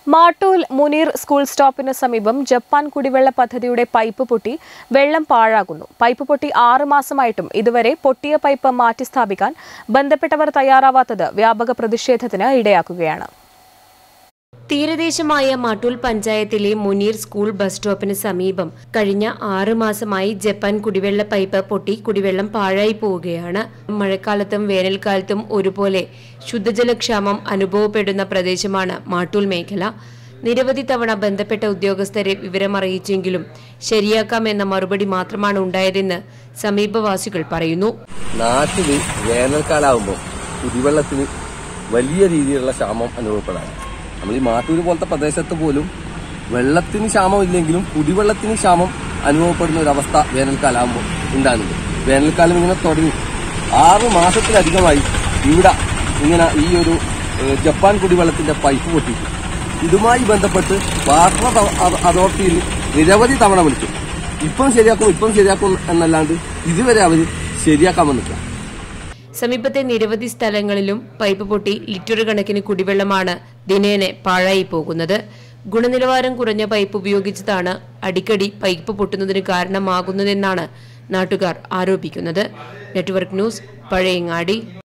Mattool Muneer school സ്റ്റോപ്പിന് സമീപം Japan കുടിവെള്ള പദ്ധതിയുടെ പൈപ്പ് പൊട്ടി വെള്ളം പാഴാകുന്നു പൈപ്പ് പൊട്ടി ആറ് മാസമായിട്ടും ഇതുവരെ പൊട്ടിയ പൈപ്പ് മാറ്റിസ്ഥാപിക്കാൻ ബന്ധപ്പെട്ടവർ തയ്യാറാവാത്തത് വ്യാപക പ്രതിഷേധത്തിന് ഇടയാക്കുകയാണ് തീരദേശമായ മാട്ടൂൽ പഞ്ചായത്തിലെ മുനീർ സ്കൂൾ ബസ് സ്റ്റോപ്പിന് സമീപം കഴിഞ്ഞ ആറ് മാസമായി ജപ്പാൻ കുടിവെള്ള പൈപ്പ് പൊട്ടി കുടിവെള്ളം പാഴായി പോവുകയാണ് മഴക്കാലത്തും വേനൽക്കാലത്തും ഒരുപോലെ ശുദ്ധജലക്ഷാമം അനുഭവപ്പെടുന്ന പ്രദേശമാണ് മാട്ടൂൽ മേഖല നിരവധി തവണ ബന്ധപ്പെട്ട ഉദ്യോഗസ്ഥരെ വിവരമറിയിച്ചെങ്കിലും ശരിയാക്കാമെന്ന മറുപടി മാത്രമാണ് ഉണ്ടായതെന്ന് സമീപവാസികൾ പറയുന്നു നാട്ടില് വേനൽക്കാലാവുമ്പോൾ കുടിവെള്ളത്തിന് വലിയ രീതിയിലുള്ള ക്ഷാമം അനുഭവപ്പെടാൻ നമ്മൾ ഈ മാട്ടൂര് പോലത്തെ പ്രദേശത്ത് പോലും വെള്ളത്തിന് ക്ഷാമം ഇല്ലെങ്കിലും കുടിവെള്ളത്തിന് ക്ഷാമം അനുഭവപ്പെടുന്ന ഒരു അവസ്ഥ വേനൽക്കാലാകുമ്പോൾ ഉണ്ടാകുന്നുണ്ട് വേനൽക്കാലം ഇങ്ങനെ തുടങ്ങി ആറ് മാസത്തിലധികമായി ഇവിടെ ഇങ്ങനെ ഈ ഒരു ഏഹ്, ജപ്പാൻ കുടിവെള്ളത്തിന്റെ പൈപ്പ് പൊട്ടിയിട്ട് ഇതുമായി ബന്ധപ്പെട്ട് വാട്ടർ അതോ- അതോ- അതോറിറ്റിയിൽ നിരവധി തവണ വിളിച്ചു ഇപ്പം ശരിയാക്കും ഇപ്പം ശരിയാക്കും എന്നല്ലാണ്ട് ഇതുവരെ അവർ ശരിയാക്കാൻ വന്നിട്ടില്ല സമീപത്തെ നിരവധി സ്ഥലങ്ങളിലും പൈപ്പ് പൊട്ടി ലിറ്റർ കണക്കിന് കുടിവെള്ളമാണ് ദിനേന പാഴായി പോകുന്നത് ഗുണനിലവാരം കുറഞ്ഞ പൈപ്പ് ഉപയോഗിച്ചതാണ് അടിക്കടി പൈപ്പ് പൊട്ടുന്നതിന് കാരണമാകുന്നതെന്നാണ് നാട്ടുകാർ ആരോപിക്കുന്നത് നെറ്റ്വർക്ക് ന്യൂസ് പഴയങ്ങാടി